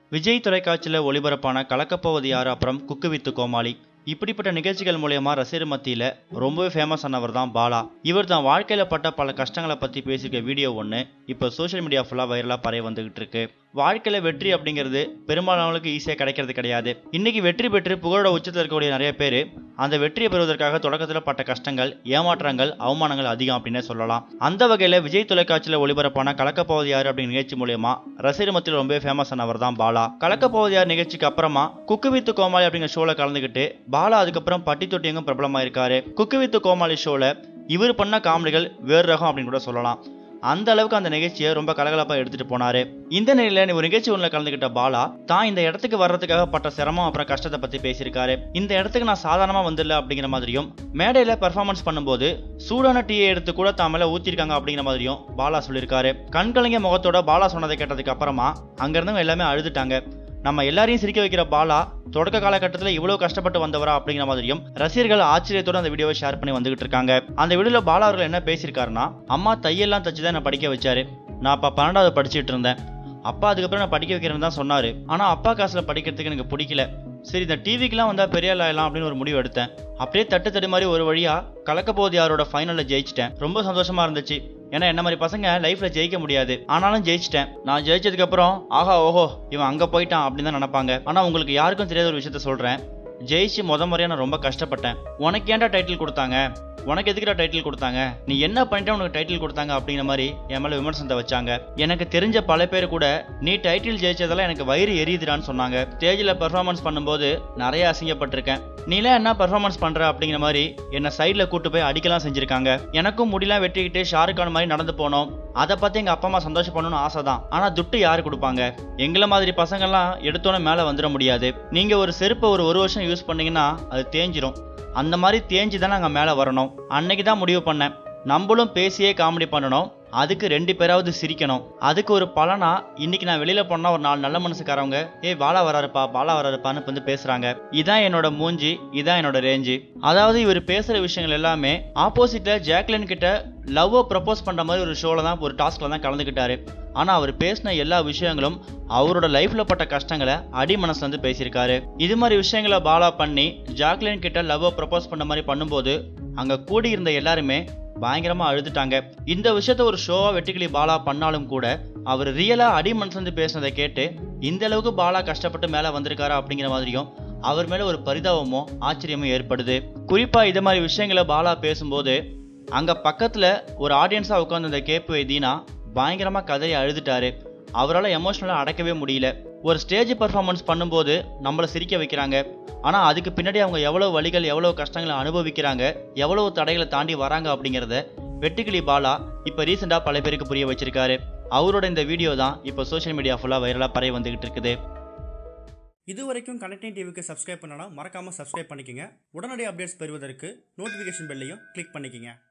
விஜய் தொலைக்காட்சியில் ஒளிபரப்பான கலக்கப்போவது யார் அப்புறம் குக்கு வித்து கோமாளி இப்படிப்பட்ட நிகழ்ச்சிகள் மூலயமா ரசிகர் மத்தியில் ரொம்பவே ஃபேமஸ் ஆனவர் தான் பாலா இவர் தான் வாழ்க்கையில் பட்ட பல கஷ்டங்களை பற்றி பேசியிருக்க வீடியோ ஒன்று இப்போ சோஷியல் மீடியா ஃபுல்லாக வைரலாக பரவி வந்துகிட்டு இருக்கு வாழ்க்கையில் வெற்றி அப்படிங்கிறது பெரும்பாலானவங்களுக்கு ஈஸியாக கிடைக்கிறது கிடையாது இன்னைக்கு வெற்றி பெற்று புகழோட உச்சத்தில் இருக்கக்கூடிய நிறைய பேர் அந்த வெற்றியை பெறுவதற்காக தொடக்கத்தில் பட்ட கஷ்டங்கள் ஏமாற்றங்கள் அவமானங்கள் அதிகம் அப்படின்னே சொல்லலாம் அந்த வகையில் விஜய் தொலைக்காட்சியில் ஒளிபரப்பான கலக்கப்போவது யார் அப்படிங்கிற நிகழ்ச்சி மூலயமா ரசிகர் மத்தியில் ரொம்பவே ஃபேமஸ் ஆனவர் தான் பாலா கலக்கப்போவது யார் நிகழ்ச்சிக்கு அப்புறமா குக்கு வித்து கோமாளி அப்படிங்கிற ஷோல கலந்துக்கிட்டு பாலா அதுக்கப்புறம் பட்டி தொட்டி எங்கும் பிரபலமாயிருக்காரு குக்கு வித்து கோமாளி ஷோல இவர் பண்ண காமெடிகள் வேறு ரகம் அப்படின்னு கூட சொல்லலாம் அந்த அளவுக்கு அந்த நிகழ்ச்சியை ரொம்ப கலகலப்பா எடுத்துட்டு போனாரு இந்த நிலையில ஒரு நிகழ்ச்சி ஒன்றில் கலந்துக்கிட்ட பாலா தான் இந்த இடத்துக்கு வர்றதுக்காக பட்ட சிரமம் அப்புறம் கஷ்டத்தை பத்தி பேசியிருக்காரு இந்த இடத்துக்கு நான் சாதாரணமா வந்துடல அப்படிங்கிற மாதிரியும் மேடையில பெர்ஃபார்மன்ஸ் பண்ணும்போது சூடான டீயை எடுத்து கூட தான் மேல ஊத்திருக்காங்க அப்படிங்கிற மாதிரியும் பாலா சொல்லியிருக்காரு கண்கலங்கிய முகத்தோட பாலா சொன்னதை கேட்டதுக்கு அப்புறமா அங்க இருந்தவங்க எல்லாமே அழுதுட்டாங்க நம்ம எல்லாரையும் சிரிக்க வைக்கிற பாலா தொடக்க காலகட்டத்தில் இவ்வளவு கஷ்டப்பட்டு வந்தவரா அப்படிங்கிற மாதிரியும் ரசிகர்கள் ஆச்சரியத்தோட அந்த வீடியோவை ஷேர் பண்ணி வந்துகிட்டு இருக்காங்க அந்த வீடியோல பாலா அவர்கள் என்ன பேசியிருக்காருன்னா அம்மா தையெல்லாம் தச்சு தான் என்னை படிக்க வச்சாரு நான் அப்ப பன்னெண்டாவது படிச்சுட்டு இருந்தேன் அப்பா அதுக்கப்புறம் நான் படிக்க வைக்கிறேன்னு தான் சொன்னாரு ஆனா அப்பா காசுல படிக்கிறதுக்கு எனக்கு பிடிக்கல சரி இந்த டிவிக்கெலாம் வந்தா பெரிய ஆள் ஆயிடலாம் அப்படின்னு ஒரு முடிவு எடுத்தேன் அப்படியே தட்டு தட்டு மாதிரி ஒரு வழியா கலக்க போது யாரோட ஃபைனல்ல ஜெயிச்சிட்டேன் ரொம்ப சந்தோஷமா இருந்துச்சு ஏன்னா என்ன மாதிரி பசங்க லைஃப்ல ஜெயிக்க முடியாது ஆனாலும் ஜெயிச்சிட்டேன் நான் ஜெயிச்சதுக்கு அப்புறம் ஆஹா ஓஹோ இவன் அங்க போயிட்டான் அப்படின்னு தான் நினைப்பாங்க ஆனா உங்களுக்கு யாருக்கும் தெரியாத ஒரு விஷயத்த சொல்றேன் ஜெயிச்சு முத முறையா நான் ரொம்ப கஷ்டப்பட்டேன் உனக்கு ஏன்டா டைட்டில் கொடுத்தாங்க உனக்கு எதுக்குடா டைட்டில் கொடுத்தாங்க நீ என்ன பண்ணிட்டு உனக்கு டைட்டில் கொடுத்தாங்க அப்படிங்கிற மாதிரி என் மேல விமர்சனத்தை வச்சாங்க எனக்கு தெரிஞ்ச பல பேர் கூட நீ டைட்டில் ஜெயிச்சதெல்லாம் எனக்கு வயிறு எரியுதுடான்னு சொன்னாங்க ஸ்டேஜில் பெர்ஃபார்மன்ஸ் பண்ணும்போது நிறைய அசிங்கப்பட்டிருக்கேன் நீலாம் என்ன பெர்ஃபார்மன்ஸ் பண்ற அப்படிங்கிற மாதிரி என்னை சைடில் கூட்டு போய் அடிக்கலாம் செஞ்சிருக்காங்க எனக்கும் முடியெல்லாம் வெட்டிக்கிட்டு ஷாருக் கான் மாதிரி நடந்து போனோம் அதை பார்த்து எங்க அப்பா அம்மா சந்தோஷப்படணும்னு ஆசை தான் ஆனா துட்டு யாரு கொடுப்பாங்க எங்களை மாதிரி பசங்கள்லாம் எடுத்தோன்னே மேலே வந்துட முடியாது நீங்க ஒரு செருப்பை ஒரு ஒரு வருஷம் யூஸ் பண்ணீங்கன்னா அது தேஞ்சிரும் அந்த மாதிரி தேஞ்சு தான் நாங்கள் மேலே வரணும் அன்னைக்கு தான் முடிவு பண்ணேன் நம்மளும் பேசியே காமெடி பண்ணணும் அதுக்கு ரெண்டு பேராவது சிரிக்கணும் அதுக்கு ஒரு பலனா இன்னைக்கு நான் வெளியில போனா ஒரு நாலு நல்ல மனசுக்காரவங்க ஏய் பாலா வராருப்பா பாலா வராருப்பான்னு வந்து பேசுறாங்க இதான் என்னோட மூஞ்சி இதான் என்னோட ரேஞ்சு அதாவது இவர் பேசுற விஷயங்கள் எல்லாமே ஆப்போசிட்ல ஜாக்லின் கிட்ட லவ்வை ப்ரப்போஸ் பண்ற மாதிரி ஒரு ஷோல தான் ஒரு டாஸ்க்ல தான் கலந்துக்கிட்டாரு ஆனா அவர் பேசின எல்லா விஷயங்களும் அவரோட லைஃப்ல பட்ட கஷ்டங்களை அடி மனசுல இருந்து பேசியிருக்காரு இது மாதிரி விஷயங்களை பாலா பண்ணி ஜாக்லின் கிட்ட லவ்வை ப்ரப்போஸ் பண்ண மாதிரி பண்ணும்போது அங்க கூடி இருந்த எல்லாருமே பயங்கரமா அழுதுட்டாங்க இந்த விஷயத்த ஒரு ஷோவா வெட்டிக்கிளி பாலா பண்ணாலும் கூட அவர் ரியலா அடி மனசுலேருந்து பேசினதை கேட்டு இந்த அளவுக்கு பாலா கஷ்டப்பட்டு மேல வந்திருக்காரா அப்படிங்கிற மாதிரியும் அவர் மேல ஒரு பரிதாபமோ ஆச்சரியமும் ஏற்படுது குறிப்பா இது மாதிரி விஷயங்களை பாலா பேசும்போது அங்க பக்கத்துல ஒரு ஆடியன்ஸா உட்கார்ந்து இந்த கேப்பு தீனா பயங்கரமா கதறி அழுதுட்டாரு அவரால் எமோஷனலாக அடக்கவே முடியல ஒரு ஸ்டேஜ் பர்ஃபார்மன்ஸ் பண்ணும்போது நம்மளை சிரிக்க வைக்கிறாங்க ஆனால் அதுக்கு பின்னாடி அவங்க எவ்வளோ வழிகள் எவ்வளோ கஷ்டங்களை அனுபவிக்கிறாங்க எவ்வளோ தடைகளை தாண்டி வராங்க அப்படிங்கிறத வெட்டுக்கிளி பாலா இப்போ ரீசெண்டாக பல பேருக்கு புரிய வச்சிருக்காரு அவரோட இந்த வீடியோ தான் இப்போ சோஷியல் மீடியா ஃபுல்லாக வைரலாக பரவி வந்துகிட்டு இருக்குது இது வரைக்கும் கனெக்டிங் டிவிக்கு சப்ஸ்கிரைப் பண்ணனா மறக்காமல் சப்ஸ்கிரைப் பண்ணிக்கங்க உடனடி அப்டேட்ஸ் பெறுவதற்கு நோட்டிஃபிகேஷன் பெல்லையும் கிளிக் பண்ணிக்கங்க